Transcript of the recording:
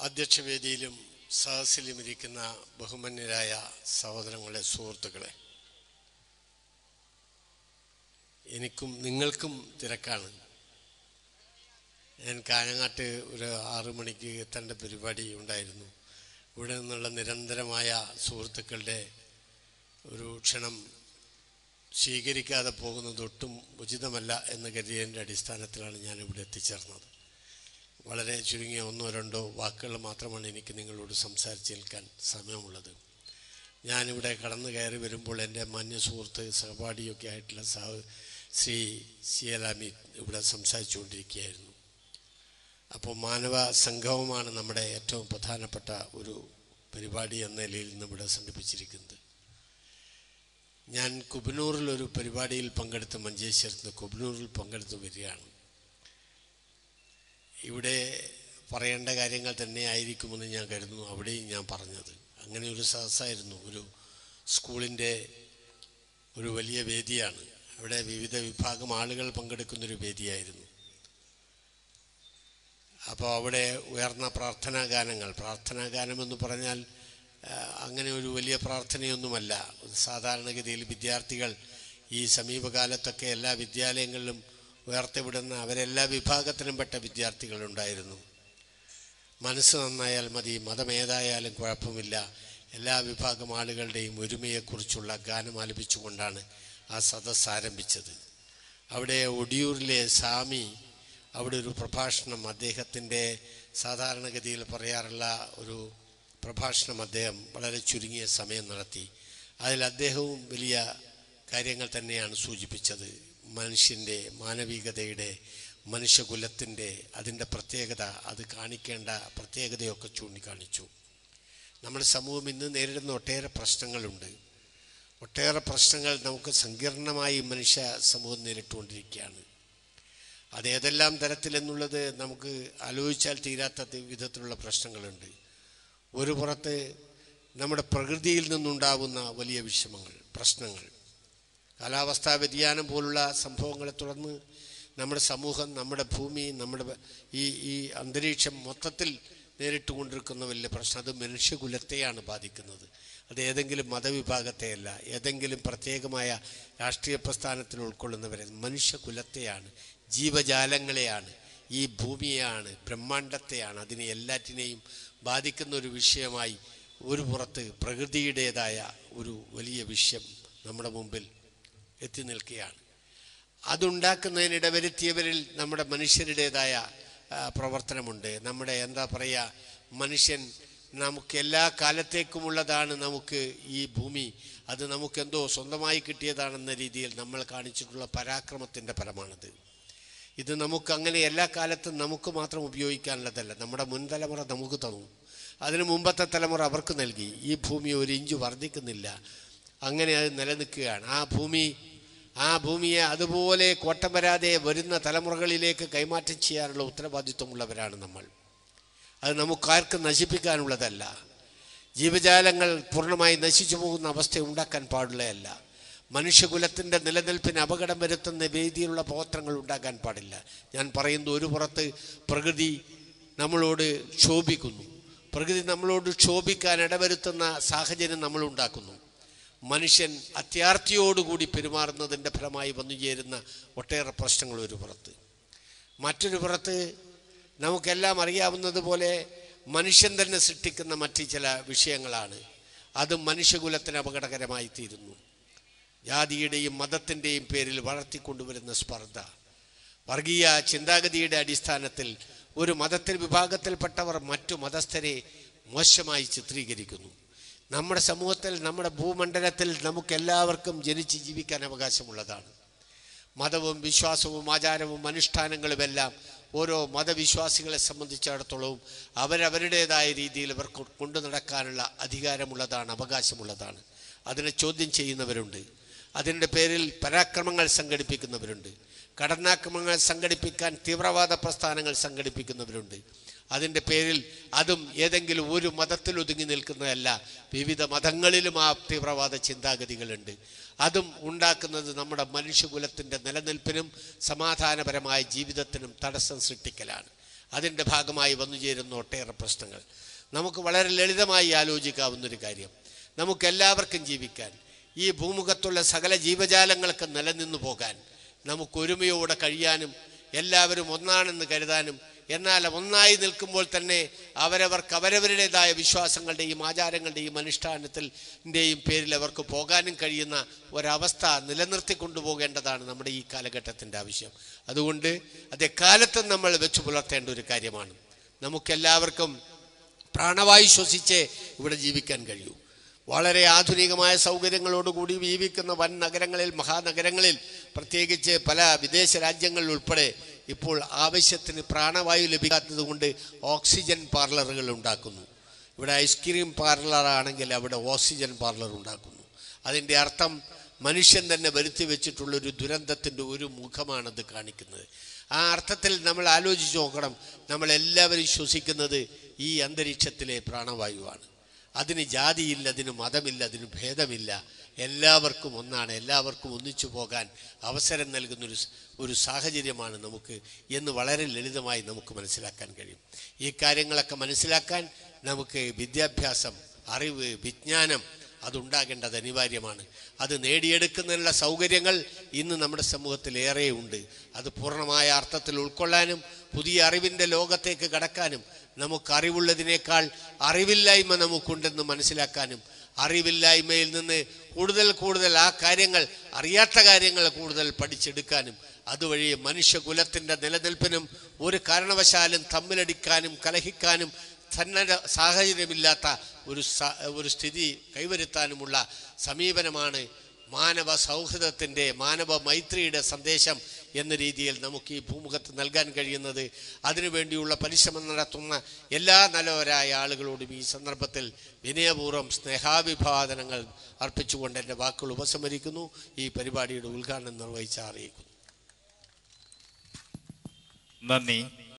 അധ്യക്ഷവേദിയിലും സഹസിലും ഇരിക്കുന്ന ബഹുമാന്യരായ സഹോദരങ്ങളെ സുഹൃത്തുക്കളെ എനിക്കും നിങ്ങൾക്കും തിരക്കാണ് ഞാൻ കാഞ്ഞങ്ങാട്ട് ഒരു ആറു മണിക്ക് എത്തേണ്ട പരിപാടി ഉണ്ടായിരുന്നു ഇവിടെ നിന്നുള്ള നിരന്തരമായ സുഹൃത്തുക്കളുടെ ഒരു ക്ഷണം സ്വീകരിക്കാതെ പോകുന്നത് ഒട്ടും ഉചിതമല്ല എന്ന് കരുതിയതിൻ്റെ അടിസ്ഥാനത്തിലാണ് ഞാൻ ഇവിടെ എത്തിച്ചേർന്നത് വളരെ ചുരുങ്ങിയ ഒന്നോ രണ്ടോ വാക്കുകൾ മാത്രമാണ് എനിക്ക് നിങ്ങളോട് സംസാരിച്ച് നിൽക്കാൻ സമയമുള്ളത് ഞാനിവിടെ കടന്നു കയറി വരുമ്പോൾ എൻ്റെ മാന്യ സുഹൃത്ത് സഹപാഠിയൊക്കെ ആയിട്ടുള്ള സഹ ശ്രീ സിയലാമി ഇവിടെ സംസാരിച്ചുകൊണ്ടിരിക്കുകയായിരുന്നു അപ്പോൾ മാനവ സംഗമമാണ് നമ്മുടെ ഏറ്റവും പ്രധാനപ്പെട്ട ഒരു പരിപാടി എന്ന നിലയിൽ ഇന്ന് ഇവിടെ സംഘടിപ്പിച്ചിരിക്കുന്നത് ഞാൻ കുബനൂറിൽ ഒരു പരിപാടിയിൽ പങ്കെടുത്ത് മഞ്ചേശ്വരത്ത് നിന്ന് കുബനൂറിൽ പങ്കെടുത്ത് വരികയാണ് ഇവിടെ പറയേണ്ട കാര്യങ്ങൾ തന്നെ ആയിരിക്കുമെന്ന് ഞാൻ കരുതുന്നു അവിടെയും ഞാൻ പറഞ്ഞത് അങ്ങനെ ഒരു സദസ്സായിരുന്നു ഒരു സ്കൂളിൻ്റെ ഒരു വലിയ വേദിയാണ് അവിടെ വിവിധ വിഭാഗം ആളുകൾ പങ്കെടുക്കുന്നൊരു വേദിയായിരുന്നു അപ്പോൾ അവിടെ ഉയർന്ന പ്രാർത്ഥനാ ഗാനങ്ങൾ പ്രാർത്ഥനാ ഗാനം എന്ന് പറഞ്ഞാൽ ആ, അങ്ങനെ ഒരു വലിയ പ്രാർത്ഥനയൊന്നുമല്ല സാധാരണഗതിയിൽ വിദ്യാർത്ഥികൾ ഈ സമീപകാലത്തൊക്കെ എല്ലാ വിദ്യാലയങ്ങളിലും ഉയർത്തിവിടുന്ന അവരെല്ലാ വിഭാഗത്തിലും പെട്ട വിദ്യാർത്ഥികളുണ്ടായിരുന്നു മനസ്സ് നന്നായാൽ മതി മതമേതായാലും കുഴപ്പമില്ല എല്ലാ വിഭാഗം ആളുകളുടെയും ഒരുമയെക്കുറിച്ചുള്ള ഗാനം ആലപിച്ചുകൊണ്ടാണ് ആ സദസ്സ് ആരംഭിച്ചത് അവിടെ ഒടിയൂരിലെ സ്വാമി അവിടെ ഒരു പ്രഭാഷണം അദ്ദേഹത്തിൻ്റെ സാധാരണഗതിയിൽ പറയാറുള്ള ഒരു പ്രഭാഷണം അദ്ദേഹം വളരെ ചുരുങ്ങിയ സമയം നടത്തി അതിൽ അദ്ദേഹവും വലിയ കാര്യങ്ങൾ തന്നെയാണ് സൂചിപ്പിച്ചത് മനുഷ്യൻ്റെ മാനവികതയുടെ മനുഷ്യകുലത്തിൻ്റെ അതിൻ്റെ പ്രത്യേകത അത് കാണിക്കേണ്ട പ്രത്യേകതയൊക്കെ ചൂണ്ടിക്കാണിച്ചു നമ്മുടെ സമൂഹം ഇന്ന് നേരിടുന്ന ഒട്ടേറെ പ്രശ്നങ്ങളുണ്ട് ഒട്ടേറെ പ്രശ്നങ്ങൾ നമുക്ക് സങ്കീർണമായി മനുഷ്യ സമൂഹം നേരിട്ടുകൊണ്ടിരിക്കുകയാണ് അത് ഏതെല്ലാം തരത്തിലെന്നുള്ളത് നമുക്ക് ആലോചിച്ചാൽ തീരാത്ത വിധത്തിലുള്ള പ്രശ്നങ്ങളുണ്ട് ഒരു പുറത്ത് നമ്മുടെ പ്രകൃതിയിൽ നിന്നുണ്ടാകുന്ന വലിയ വിഷമങ്ങൾ പ്രശ്നങ്ങൾ കാലാവസ്ഥാ വ്യതിയാനം പോലുള്ള സംഭവങ്ങളെ തുടർന്ന് നമ്മുടെ സമൂഹം നമ്മുടെ ഭൂമി നമ്മുടെ ഈ ഈ അന്തരീക്ഷം മൊത്തത്തിൽ നേരിട്ട് കൊണ്ടിരിക്കുന്ന വലിയ പ്രശ്നം അത് മനുഷ്യകുലത്തെയാണ് ബാധിക്കുന്നത് അത് ഏതെങ്കിലും മതവിഭാഗത്തെയല്ല ഏതെങ്കിലും പ്രത്യേകമായ രാഷ്ട്രീയ പ്രസ്ഥാനത്തിൽ ഉൾക്കൊള്ളുന്നവരെ മനുഷ്യകുലത്തെയാണ് ജീവജാലങ്ങളെയാണ് ഈ ഭൂമിയെയാണ് ബ്രഹ്മാണ്ടത്തെയാണ് അതിനെ എല്ലാറ്റിനെയും ബാധിക്കുന്ന ഒരു വിഷയമായി ഒരു പുറത്ത് പ്രകൃതിയുടേതായ ഒരു വലിയ വിഷയം നമ്മുടെ മുമ്പിൽ എത്തി നിൽക്കുകയാണ് അതുണ്ടാക്കുന്നതിനിട വരുത്തിയവരിൽ നമ്മുടെ മനുഷ്യരുടേതായ ആ, പ്രവർത്തനമുണ്ട് നമ്മുടെ എന്താ പറയുക മനുഷ്യൻ നമുക്ക് എല്ലാ കാലത്തേക്കുമുള്ളതാണ് നമുക്ക് ഈ ഭൂമി അത് നമുക്കെന്തോ സ്വന്തമായി കിട്ടിയതാണെന്ന രീതിയിൽ നമ്മൾ കാണിച്ചിട്ടുള്ള പരാക്രമത്തിൻ്റെ ഫലമാണിത് ഇത് നമുക്ക് അങ്ങനെ എല്ലാ കാലത്തും നമുക്ക് മാത്രം ഉപയോഗിക്കാനുള്ളതല്ല നമ്മുടെ മുൻതലമുറ നമുക്ക് തന്നു അതിന് മുമ്പത്തെ തലമുറ അവർക്ക് നൽകി ഈ ഭൂമി ഒരു ഇഞ്ച് വർദ്ധിക്കുന്നില്ല അങ്ങനെ അത് നിലനിൽക്കുകയാണ് ആ ഭൂമി ആ ഭൂമിയെ അതുപോലെ കോട്ടം വരാതെ വരുന്ന തലമുറകളിലേക്ക് കൈമാറ്റം ചെയ്യാനുള്ള ഉത്തരവാദിത്വമുള്ളവരാണ് നമ്മൾ അത് നമുക്കാർക്കും നശിപ്പിക്കാനുള്ളതല്ല ജീവജാലങ്ങൾ പൂർണ്ണമായി നശിച്ചു പോകുന്ന അവസ്ഥ ഉണ്ടാക്കാൻ പാടുള്ളതല്ല മനുഷ്യകുലത്തിൻ്റെ നിലനിൽപ്പിന് അപകടം വരുത്തുന്ന രീതിയിലുള്ള പ്രവർത്തനങ്ങൾ ഉണ്ടാക്കാൻ പാടില്ല ഞാൻ പറയുന്നത് ഒരു പുറത്ത് പ്രകൃതി നമ്മളോട് ക്ഷോഭിക്കുന്നു പ്രകൃതി നമ്മളോട് ക്ഷോഭിക്കാൻ ഇടവരുത്തുന്ന സാഹചര്യം നമ്മൾ ഉണ്ടാക്കുന്നു മനുഷ്യൻ അത്യാർത്തിയോടുകൂടി പെരുമാറുന്നതിൻ്റെ ഫലമായി വന്നു ചേരുന്ന ഒട്ടേറെ പ്രശ്നങ്ങൾ ഒരു പുറത്ത് മറ്റൊരു പുറത്ത് നമുക്കെല്ലാം അറിയാവുന്നത് പോലെ മനുഷ്യൻ തന്നെ സൃഷ്ടിക്കുന്ന മറ്റ് ചില വിഷയങ്ങളാണ് അതും മനുഷ്യകുലത്തിന് അപകടകരമായി തീരുന്നു ജാതിയുടെയും മതത്തിൻ്റെയും പേരിൽ വളർത്തിക്കൊണ്ടുവരുന്ന സ്പർദ്ധ വർഗീയ ചിന്താഗതിയുടെ അടിസ്ഥാനത്തിൽ ഒരു മതത്തിൽ വിഭാഗത്തിൽപ്പെട്ടവർ മറ്റു മതസ്ഥരെ മോശമായി ചിത്രീകരിക്കുന്നു നമ്മുടെ സമൂഹത്തിൽ നമ്മുടെ ഭൂമണ്ഡലത്തിൽ നമുക്കെല്ലാവർക്കും ജനിച്ച് ജീവിക്കാൻ അവകാശമുള്ളതാണ് മതവും വിശ്വാസവും ആചാരവും അനുഷ്ഠാനങ്ങളുമെല്ലാം ഓരോ മതവിശ്വാസികളെ സംബന്ധിച്ചിടത്തോളവും അവരവരുടേതായ രീതിയിൽ ഇവർക്ക് കൊണ്ടു നടക്കാനുള്ള അധികാരമുള്ളതാണ് അവകാശമുള്ളതാണ് അതിനെ ചോദ്യം ചെയ്യുന്നവരുണ്ട് അതിൻ്റെ പേരിൽ പരാക്രമങ്ങൾ സംഘടിപ്പിക്കുന്നവരുണ്ട് കടന്നാക്രമണങ്ങൾ സംഘടിപ്പിക്കാൻ തീവ്രവാദ പ്രസ്ഥാനങ്ങൾ സംഘടിപ്പിക്കുന്നവരുണ്ട് അതിൻ്റെ പേരിൽ അതും ഏതെങ്കിലും ഒരു മതത്തിൽ ഒതുങ്ങി നിൽക്കുന്നതല്ല വിവിധ മതങ്ങളിലും ആ തീവ്രവാദ ചിന്താഗതികളുണ്ട് അതും ഉണ്ടാക്കുന്നത് നമ്മുടെ മനുഷ്യകുലത്തിൻ്റെ നിലനിൽപ്പിനും സമാധാനപരമായ ജീവിതത്തിനും തടസ്സം സൃഷ്ടിക്കലാണ് അതിൻ്റെ ഭാഗമായി വന്നു ചേരുന്ന ഒട്ടേറെ പ്രശ്നങ്ങൾ നമുക്ക് വളരെ ലളിതമായി ആലോചിക്കാവുന്നൊരു കാര്യം നമുക്കെല്ലാവർക്കും ജീവിക്കാൻ ഈ ഭൂമുഖത്തുള്ള സകല ജീവജാലങ്ങൾക്ക് നിലനിന്നു പോകാൻ നമുക്ക് ഒരുമയോടെ കഴിയാനും എല്ലാവരും ഒന്നാണെന്ന് കരുതാനും എന്നാൽ ഒന്നായി നിൽക്കുമ്പോൾ തന്നെ അവരവർക്ക് അവരവരുടേതായ വിശ്വാസങ്ങളുടെയും ആചാരങ്ങളുടെയും അനുഷ്ഠാനത്തിൻ്റെയും പേരിൽ അവർക്ക് പോകാനും കഴിയുന്ന ഒരവസ്ഥ നിലനിർത്തി കൊണ്ടുപോകേണ്ടതാണ് നമ്മുടെ ഈ കാലഘട്ടത്തിൻ്റെ ആവശ്യം അതുകൊണ്ട് അത് എക്കാലത്തും നമ്മൾ വെച്ചു പുലർത്തേണ്ട ഒരു കാര്യമാണ് നമുക്കെല്ലാവർക്കും പ്രാണവായു ശ്വസിച്ച് ഇവിടെ ജീവിക്കാൻ കഴിയൂ വളരെ ആധുനികമായ സൗകര്യങ്ങളോടുകൂടി ജീവിക്കുന്ന വൻ നഗരങ്ങളിൽ മഹാനഗരങ്ങളിൽ പ്രത്യേകിച്ച് പല വിദേശ രാജ്യങ്ങളിൽ ഉൾപ്പെടെ ഇപ്പോൾ ആവശ്യത്തിന് പ്രാണവായു ലഭിക്കാത്തത് കൊണ്ട് ഓക്സിജൻ പാർലറുകൾ ഉണ്ടാക്കുന്നു ഇവിടെ ഐസ്ക്രീം പാർലറാണെങ്കിൽ അവിടെ ഓക്സിജൻ പാർലർ ഉണ്ടാക്കുന്നു അതിൻ്റെ അർത്ഥം മനുഷ്യൻ തന്നെ വരുത്തി വെച്ചിട്ടുള്ള ഒരു ദുരന്തത്തിൻ്റെ ഒരു മുഖമാണത് കാണിക്കുന്നത് ആ അർത്ഥത്തിൽ നമ്മൾ ആലോചിച്ച് നോക്കണം നമ്മൾ എല്ലാവരും ശ്വസിക്കുന്നത് ഈ അന്തരീക്ഷത്തിലെ പ്രാണവായുവാണ് അതിന് ജാതിയില്ല അതിന് മതമില്ല അതിന് ഭേദമില്ല എല്ലാവർക്കും ഒന്നാണ് എല്ലാവർക്കും ഒന്നിച്ചു പോകാൻ അവസരം നൽകുന്നൊരു സ്- ഒരു സാഹചര്യമാണ് നമുക്ക് എന്ന് വളരെ ലളിതമായി നമുക്ക് മനസ്സിലാക്കാൻ കഴിയും ഈ കാര്യങ്ങളൊക്കെ മനസ്സിലാക്കാൻ നമുക്ക് വിദ്യാഭ്യാസം അറിവ് വിജ്ഞാനം അതുണ്ടാകേണ്ടത് അനിവാര്യമാണ് അത് നേടിയെടുക്കുന്നതിനുള്ള സൗകര്യങ്ങൾ ഇന്ന് നമ്മുടെ സമൂഹത്തിൽ ഏറെ ഉണ്ട് അത് പൂർണ്ണമായ അർത്ഥത്തിൽ ഉൾക്കൊള്ളാനും പുതിയ അറിവിൻ്റെ ലോകത്തേക്ക് കടക്കാനും നമുക്ക് അറിവുള്ളതിനേക്കാൾ അറിവില്ലായ്മ നമുക്കുണ്ടെന്ന് മനസ്സിലാക്കാനും അറിവില്ലായ്മയിൽ നിന്ന് കൂടുതൽ കൂടുതൽ ആ കാര്യങ്ങൾ അറിയാത്ത കാര്യങ്ങൾ കൂടുതൽ പഠിച്ചെടുക്കാനും അതുവഴി മനുഷ്യകുലത്തിൻ്റെ നിലനിൽപ്പിനും ഒരു കാരണവശാലും തമ്മിലടിക്കാനും കലഹിക്കാനും സന്നദ്ധ സാഹചര്യമില്ലാത്ത ഒരു സ- ഒരു സ്ഥിതി കൈവരുത്താനുമുള്ള സമീപനമാണ് മാനവ സൗഹൃദത്തിൻ്റെ മാനവ മൈത്രിയുടെ സന്ദേശം എന്ന രീതിയിൽ നമുക്ക് ഈ ഭൂമുഖത്ത് നൽകാൻ കഴിയുന്നത് അതിനുവേണ്ടിയുള്ള പരിശ്രമം നടത്തുന്ന എല്ലാ നല്ലവരായ ആളുകളോടും ഈ സന്ദർഭത്തിൽ വിനയപൂർവ്വം സ്നേഹാഭിവാദനങ്ങൾ അർപ്പിച്ചുകൊണ്ട് എൻ്റെ വാക്കുകൾ ഉപസംഹരിക്കുന്നു ഈ പരിപാടിയുടെ ഉദ്ഘാടനം നിർവഹിച്ച അറിയിക്കുന്നു നന്ദി